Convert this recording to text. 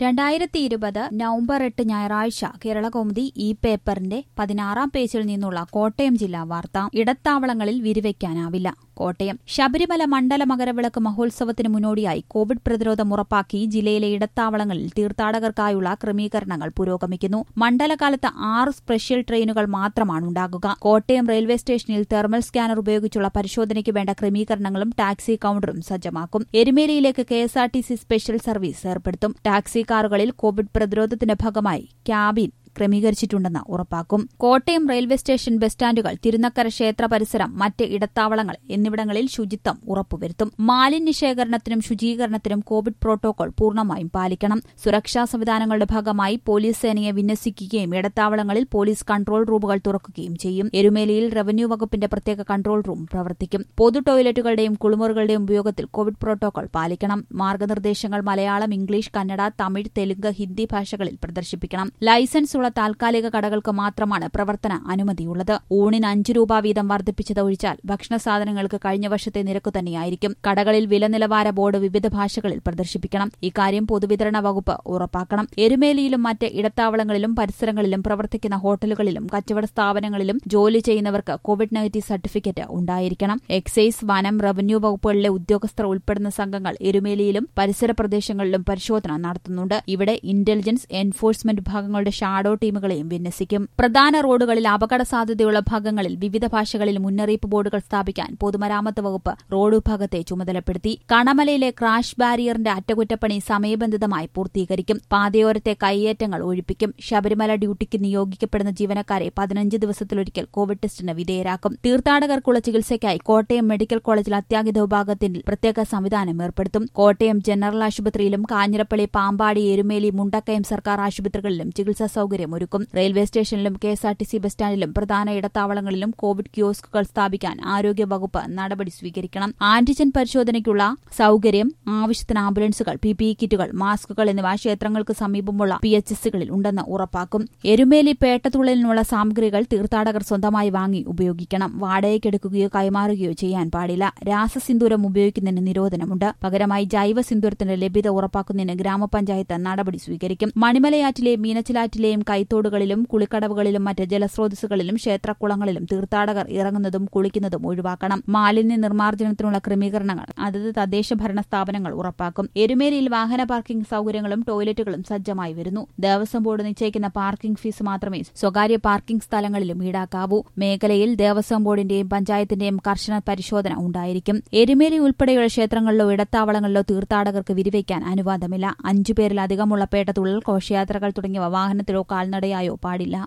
രണ്ടായിരത്തി ഇരുപത് നവംബർ എട്ട് ഞായറാഴ്ച കേരളകൗമുദി ഈ പേപ്പറിന്റെ പതിനാറാം പേജിൽ നിന്നുള്ള കോട്ടയം ജില്ലാ വാർത്ത ഇടത്താവളങ്ങളിൽ വിരിവയ്ക്കാനാവില്ല കോട്ടയം ശബരിമല മണ്ഡല മകരവിളക്ക് മഹോത്സവത്തിന് മുന്നോടിയായി കോവിഡ് പ്രതിരോധം ഉറപ്പാക്കി ജില്ലയിലെ ഇടത്താവളങ്ങളിൽ തീർത്ഥാടകർക്കായുള്ള ക്രമീകരണങ്ങൾ പുരോഗമിക്കുന്നു മണ്ഡലകാലത്ത് ആറ് സ്പെഷ്യൽ ട്രെയിനുകൾ മാത്രമാണ് ഉണ്ടാകുക കോട്ടയം റെയിൽവേ സ്റ്റേഷനിൽ തെർമൽ സ്കാനർ ഉപയോഗിച്ചുള്ള പരിശോധനയ്ക്ക് വേണ്ട ക്രമീകരണങ്ങളും ടാക്സി കൌണ്ടറും സജ്ജമാക്കും എരുമേലിയിലേക്ക് കെഎസ്ആർടിസി സ്പെഷ്യൽ സർവീസ് ഏർപ്പെടുത്തും ടാക്സി കാറുകളിൽ കോവിഡ് പ്രതിരോധത്തിന്റെ ഭാഗമായി ക്യാബിൻ ക്രമീകരിച്ചിട്ടുണ്ടെന്ന് ഉറപ്പാക്കും കോട്ടയം റെയിൽവേ സ്റ്റേഷൻ ബസ് സ്റ്റാൻഡുകൾ തിരുനക്കര ക്ഷേത്ര പരിസരം മറ്റ് ഇടത്താവളങ്ങൾ എന്നിവിടങ്ങളിൽ ശുചിത്വം ഉറപ്പുവരുത്തും മാലിന്യ ശേഖരണത്തിനും ശുചീകരണത്തിനും കോവിഡ് പ്രോട്ടോകോൾ പൂർണ്ണമായും പാലിക്കണം സുരക്ഷാ സംവിധാനങ്ങളുടെ ഭാഗമായി പോലീസ് സേനയെ വിന്യസിക്കുകയും ഇടത്താവളങ്ങളിൽ പോലീസ് കൺട്രോൾ റൂമുകൾ തുറക്കുകയും ചെയ്യും എരുമേലിയിൽ റവന്യൂ വകുപ്പിന്റെ പ്രത്യേക കൺട്രോൾ റൂം പ്രവർത്തിക്കും പൊതു ടോയ്ലറ്റുകളുടെയും കുളിമുറികളുടെയും ഉപയോഗത്തിൽ കോവിഡ് പ്രോട്ടോകോൾ പാലിക്കണം മാർഗനിർദ്ദേശങ്ങൾ മലയാളം ഇംഗ്ലീഷ് കന്നഡ തമിഴ് തെലുങ്ക് ഹിന്ദി ഭാഷകളിൽ പ്രദർശിപ്പിക്കണം ലൈസൻസ് ഉള്ള താൽക്കാലിക കടകൾക്ക് മാത്രമാണ് പ്രവർത്തന അനുമതിയുള്ളത് ഊണിന് അഞ്ച് രൂപ വീതം വർദ്ധിപ്പിച്ചത് ഒഴിച്ചാൽ ഭക്ഷണ സാധനങ്ങൾക്ക് കഴിഞ്ഞ വർഷത്തെ നിരക്ക് തന്നെയായിരിക്കും കടകളിൽ വില നിലവാര ബോർഡ് വിവിധ ഭാഷകളിൽ പ്രദർശിപ്പിക്കണം ഇക്കാര്യം പൊതുവിതരണ വകുപ്പ് ഉറപ്പാക്കണം എരുമേലിയിലും മറ്റ് ഇടത്താവളങ്ങളിലും പരിസരങ്ങളിലും പ്രവർത്തിക്കുന്ന ഹോട്ടലുകളിലും കച്ചവട സ്ഥാപനങ്ങളിലും ജോലി ചെയ്യുന്നവർക്ക് കോവിഡ് നെഗറ്റീവ് സർട്ടിഫിക്കറ്റ് ഉണ്ടായിരിക്കണം എക്സൈസ് വനം റവന്യൂ വകുപ്പുകളിലെ ഉദ്യോഗസ്ഥർ ഉൾപ്പെടുന്ന സംഘങ്ങൾ എരുമേലിയിലും പരിസര പ്രദേശങ്ങളിലും പരിശോധന നടത്തുന്നുണ്ട് ഇവിടെ ഇന്റലിജൻസ് എൻഫോഴ്സ്മെന്റ് വിഭാഗങ്ങളുടെ ഷാഡോ ടീമുകളെയും വിന്യസിക്കും പ്രധാന റോഡുകളിൽ അപകട സാധ്യതയുള്ള ഭാഗങ്ങളിൽ വിവിധ ഭാഷകളിൽ മുന്നറിയിപ്പ് ബോർഡുകൾ സ്ഥാപിക്കാൻ പൊതുമരാമത്ത് വകുപ്പ് റോഡ് വിഭാഗത്തെ ചുമതലപ്പെടുത്തി കണമലയിലെ ക്രാഷ് ബാരിയറിന്റെ അറ്റകുറ്റപ്പണി സമയബന്ധിതമായി പൂർത്തീകരിക്കും പാതയോരത്തെ കൈയേറ്റങ്ങൾ ഒഴിപ്പിക്കും ശബരിമല ഡ്യൂട്ടിക്ക് നിയോഗിക്കപ്പെടുന്ന ജീവനക്കാരെ പതിനഞ്ച് ദിവസത്തിലൊരിക്കൽ കോവിഡ് ടെസ്റ്റിന് വിധേയരാക്കും തീർത്ഥാടകർക്കുള്ള ചികിത്സയ്ക്കായി കോട്ടയം മെഡിക്കൽ കോളേജിൽ അത്യാഹിത വിഭാഗത്തിൽ പ്രത്യേക സംവിധാനം ഏർപ്പെടുത്തും കോട്ടയം ജനറൽ ആശുപത്രിയിലും കാഞ്ഞിരപ്പള്ളി പാമ്പാടി എരുമേലി മുണ്ടക്കയം സർക്കാർ ആശുപത്രികളിലും ചികിത്സാ സൌകര്യം ഒരുക്കും റെയിൽവേ സ്റ്റേഷനിലും കെഎസ്ആർടിസി ബസ് സ്റ്റാൻഡിലും പ്രധാന ഇടത്താവളങ്ങളിലും കോവിഡ് കിയോസ്കുകൾ സ്ഥാപിക്കാൻ ആരോഗ്യ വകുപ്പ് നടപടി സ്വീകരിക്കണം ആന്റിജൻ പരിശോധനയ്ക്കുള്ള സൌകര്യം ആവശ്യത്തിന് ആംബുലൻസുകൾ പിപിഇ കിറ്റുകൾ മാസ്കുകൾ എന്നിവ ക്ഷേത്രങ്ങൾക്ക് സമീപമുള്ള പി എച്ച് എസുകളിൽ ഉണ്ടെന്ന് ഉറപ്പാക്കും എരുമേലി പേട്ടതുള്ളലിനുള്ള സാമഗ്രികൾ തീർത്ഥാടകർ സ്വന്തമായി വാങ്ങി ഉപയോഗിക്കണം വാടകയ്ക്കെടുക്കുകയോ കൈമാറുകയോ ചെയ്യാൻ പാടില്ല രാസസിന്ദൂരം ഉപയോഗിക്കുന്നതിന് നിരോധനമുണ്ട് പകരമായി ജൈവ സിന്ദൂരത്തിന്റെ ലഭ്യത ഉറപ്പാക്കുന്നതിന് ഗ്രാമപഞ്ചായത്ത് നടപടി സ്വീകരിക്കും മണിമലയാറ്റിലെ മീനച്ചിലാറ്റിലെയും കൈത്തോടുകളിലും കുളിക്കടവുകളിലും മറ്റ് ജലസ്രോതസ്സുകളിലും ക്ഷേത്രക്കുളങ്ങളിലും തീർത്ഥാടകർ ഇറങ്ങുന്നതും കുളിക്കുന്നതും ഒഴിവാക്കണം മാലിന്യ നിർമ്മാർജ്ജനത്തിനുള്ള ക്രമീകരണങ്ങൾ അതത് തദ്ദേശ ഭരണ സ്ഥാപനങ്ങൾ ഉറപ്പാക്കും എരുമേലിയിൽ വാഹന പാർക്കിംഗ് സൌകര്യങ്ങളും ടോയ്ലറ്റുകളും സജ്ജമായി വരുന്നു ദേവസ്വം ബോർഡ് നിശ്ചയിക്കുന്ന പാർക്കിംഗ് ഫീസ് മാത്രമേ സ്വകാര്യ പാർക്കിംഗ് സ്ഥലങ്ങളിലും ഈടാക്കാവൂ മേഖലയിൽ ദേവസ്വം ബോർഡിന്റെയും പഞ്ചായത്തിന്റെയും കർശന പരിശോധന ഉണ്ടായിരിക്കും എരുമേലി ഉൾപ്പെടെയുള്ള ക്ഷേത്രങ്ങളിലോ ഇടത്താവളങ്ങളിലോ തീർത്ഥാടകർക്ക് വിരിവയ്ക്കാൻ അനുവാദമില്ല അഞ്ചു പേരിലധികമുള്ള പേട്ടതുള്ളൽ ഘോഷയാത്രകൾ തുടങ്ങിയവ വാഹനത്തിലോ കാൽനടയായോ പാടില്ല